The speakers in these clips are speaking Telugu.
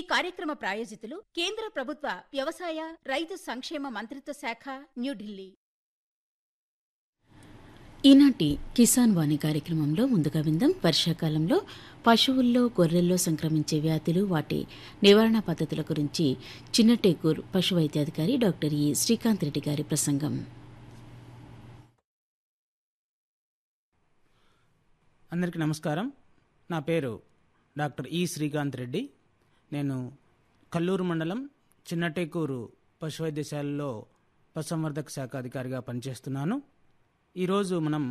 కార్యక్రమ ప్రాయోజితులు కేంద్ర ప్రభుత్వ వ్యవసాయ రైతు సంక్షేమ మంత్రిత్వ శాఖ న్యూఢిల్లీ ఈనాటి కిసాన్ వాణి కార్యక్రమంలో ముందుగా విందాం వర్షాకాలంలో పశువుల్లో గొర్రెల్లో సంక్రమించే వ్యాధులు వాటి నివారణ పద్ధతుల గురించి చిన్నటేకూర్ పశు వైద్యాధికారి డాక్టర్ ఈ శ్రీకాంత్ రెడ్డి గారి ప్రసంగం అందరికీ నమస్కారం నా పేరు డాక్టర్ ఈ శ్రీకాంత్ రెడ్డి నేను కల్లూరు మండలం చిన్నటేకూరు పశు వైద్యశాలలో పశుసంవర్ధక శాఖ అధికారిగా పనిచేస్తున్నాను ఈరోజు మనం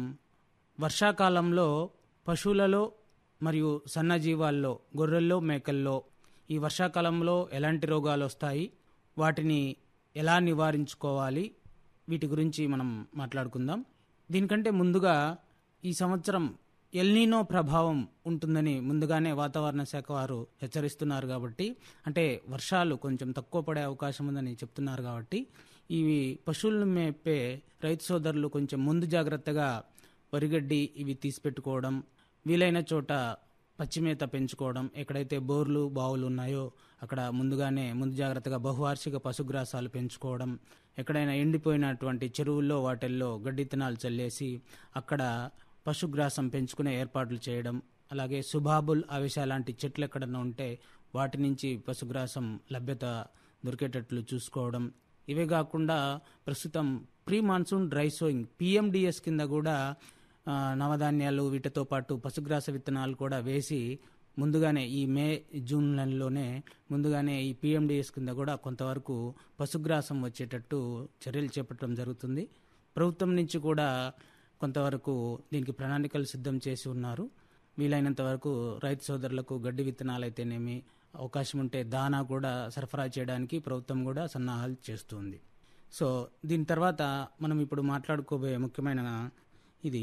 వర్షాకాలంలో పశువులలో మరియు సన్నజీవాల్లో గొర్రెల్లో మేకల్లో ఈ వర్షాకాలంలో ఎలాంటి రోగాలు వస్తాయి వాటిని ఎలా నివారించుకోవాలి వీటి గురించి మనం మాట్లాడుకుందాం దీనికంటే ముందుగా ఈ సంవత్సరం ఎల్నీనో ప్రభావం ఉంటుందని ముందుగానే వాతావరణ శాఖ వారు హెచ్చరిస్తున్నారు కాబట్టి అంటే వర్షాలు కొంచెం తక్కువ పడే అవకాశం ఉందని చెప్తున్నారు కాబట్టి ఇవి పశువులను మేపే రైతు సోదరులు కొంచెం ముందు జాగ్రత్తగా వరిగడ్డి ఇవి తీసిపెట్టుకోవడం వీలైన చోట పచ్చిమేత పెంచుకోవడం ఎక్కడైతే బోర్లు బావులు ఉన్నాయో అక్కడ ముందుగానే ముందు జాగ్రత్తగా బహువార్షిక పశుగ్రాసాలు పెంచుకోవడం ఎక్కడైనా ఎండిపోయినటువంటి చెరువుల్లో వాటిల్లో గడ్డి విత్తనాలు చల్లేసి అక్కడ పశుగ్రాసం పెంచుకునే ఏర్పాట్లు చేయడం అలాగే సుబాబుల్ అవిష లాంటి చెట్లు ఎక్కడన్నా ఉంటే వాటి నుంచి పశుగ్రాసం లభ్యత దొరికేటట్లు చూసుకోవడం ఇవే కాకుండా ప్రస్తుతం pre monsoon dry sowing PMDS కింద కూడా ఆ, నవధాన్యాలు వీటితో పాటు పశుగ్రాస విత్తనాలు కూడా వేసి ముందుగానే ఈ మే జూన్ నెలలోనే ముందుగానే ఈ పిఎండిఎస్ కింద కూడా కొంతవరకు పశుగ్రాసం వచ్చేటట్టు చర్యలు చేపట్టడం జరుగుతుంది ప్రభుత్వం నుంచి కూడా కొంతవరకు దీనికి ప్రణాళికలు సిద్ధం చేసి ఉన్నారు వీలైనంత వరకు రైతు సోదరులకు గడ్డి విత్తనాలు అయితేనేమి అవకాశం ఉంటే దానా కూడా సరఫరా చేయడానికి ప్రభుత్వం కూడా సన్నాహాలు చేస్తుంది సో దీని తర్వాత మనం ఇప్పుడు మాట్లాడుకోబోయే ముఖ్యమైన ఇది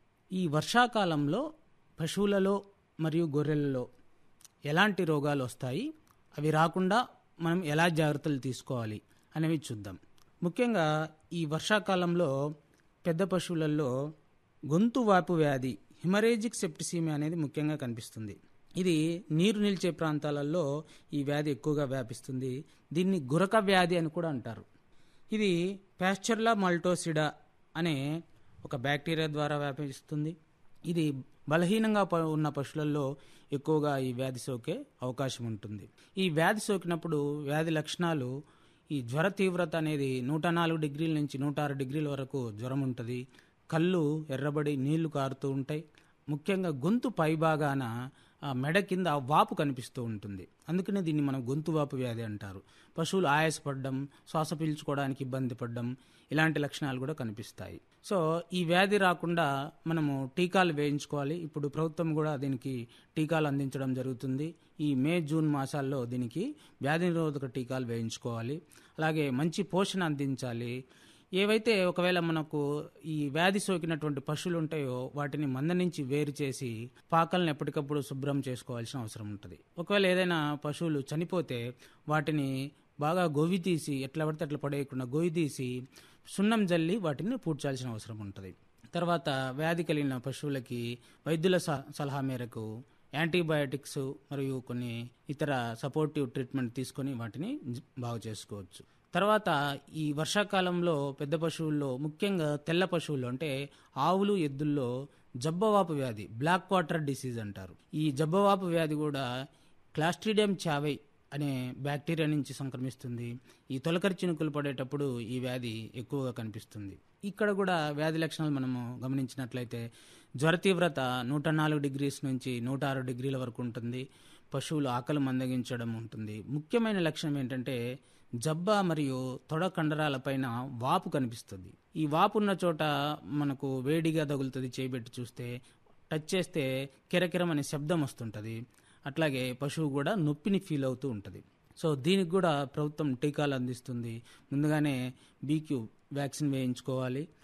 ఈ వర్షాకాలంలో పశువులలో మరియు గొర్రెలలో ఎలాంటి రోగాలు వస్తాయి అవి రాకుండా మనం ఎలా జాగ్రత్తలు తీసుకోవాలి అనేవి చూద్దాం ముఖ్యంగా ఈ వర్షాకాలంలో పెద్ద పశువులలో గొంతు వాపు వ్యాధి హిమరేజిక్ సెప్టిసీమియా అనేది ముఖ్యంగా కనిపిస్తుంది ఇది నీరు నిలిచే ప్రాంతాలలో ఈ వ్యాధి ఎక్కువగా వ్యాపిస్తుంది దీన్ని గురక వ్యాధి అని కూడా అంటారు ఇది ప్యాస్చర్లా మల్టోసిడా అనే ఒక బ్యాక్టీరియా ద్వారా వ్యాపిస్తుంది ఇది బలహీనంగా ప- ఉన్న పశువులలో ఎక్కువగా ఈ వ్యాధి సోకే అవకాశం ఉంటుంది ఈ వ్యాధి సోకినప్పుడు వ్యాధి లక్షణాలు ఈ జ్వర తీవ్రత అనేది నూట నాలుగు డిగ్రీల నుంచి నూట ఆరు డిగ్రీల వరకు జ్వరం ఉంటుంది కళ్ళు ఎర్రబడి నీళ్లు కారుతూ ఉంటాయి ముఖ్యంగా గొంతు పైభాగాన ఆ మెడ కింద ఆ వాపు కనిపిస్తూ ఉంటుంది అందుకనే దీన్ని మనం గొంతు వాపు వ్యాధి అంటారు పశువులు ఆయాసపడడం శ్వాస పీల్చుకోవడానికి ఇబ్బంది పడడం ఇలాంటి లక్షణాలు కూడా కనిపిస్తాయి సో ఈ వ్యాధి రాకుండా మనము టీకాలు వేయించుకోవాలి ఇప్పుడు ప్రభుత్వం కూడా దీనికి టీకాలు అందించడం జరుగుతుంది ఈ మే జూన్ మాసాల్లో దీనికి వ్యాధి నిరోధక టీకాలు వేయించుకోవాలి అలాగే మంచి పోషణ అందించాలి ఏవైతే ఒకవేళ మనకు ఈ వ్యాధి సోకినటువంటి పశువులు ఉంటాయో వాటిని మంద నుంచి వేరు చేసి పాకలను ఎప్పటికప్పుడు శుభ్రం చేసుకోవాల్సిన అవసరం ఉంటుంది ఒకవేళ ఏదైనా పశువులు చనిపోతే వాటిని బాగా గొవ్వి తీసి ఎట్లా పడితే అట్లా పడేయకుండా గొయ్యి తీసి సున్నం జల్లి వాటిని పూడ్చాల్సిన అవసరం ఉంటుంది తర్వాత వ్యాధి కలిగిన పశువులకి వైద్యుల స- సలహా మేరకు యాంటీబయాటిక్స్ మరియు కొన్ని ఇతర సపోర్టివ్ ట్రీట్మెంట్ తీసుకొని వాటిని జ- బాగు చేసుకోవచ్చు తర్వాత ఈ వర్షాకాలంలో పెద్ద పశువుల్లో ముఖ్యంగా తెల్ల పశువుల్లో అంటే ఆవులు ఎద్దుల్లో జబ్బవాపు వ్యాధి బ్లాక్ వాటర్ డిసీజ్ అంటారు ఈ జబ్బవాపు వ్యాధి కూడా క్లాస్ట్రీడియం చావై అనే బ్యాక్టీరియా నుంచి సంక్రమిస్తుంది ఈ తొలకరి చినుకులు పడేటప్పుడు ఈ వ్యాధి ఎక్కువగా కనిపిస్తుంది ఇక్కడ కూడా వ్యాధి లక్షణాలు మనము గమనించినట్లయితే జ్వర తీవ్రత నూట నాలుగు డిగ్రీస్ నుంచి నూట ఆరు డిగ్రీల వరకు ఉంటుంది పశువులు ఆకలి మందగించడం ఉంటుంది ముఖ్యమైన లక్షణం ఏంటంటే జబ్బ మరియు తొడ కండరాలపైన వాపు కనిపిస్తుంది ఈ వాపు ఉన్న చోట మనకు వేడిగా తగులుతుంది చేయబెట్టి చూస్తే టచ్ చేస్తే కిరకిరం అనే శబ్దం వస్తుంటుంది అట్లాగే పశువు కూడా నొప్పిని ఫీల్ అవుతూ ఉంటుంది సో దీనికి కూడా ప్రభుత్వం టీకాలు అందిస్తుంది ముందుగానే బీక్యూ వ్యాక్సిన్ వేయించుకోవాలి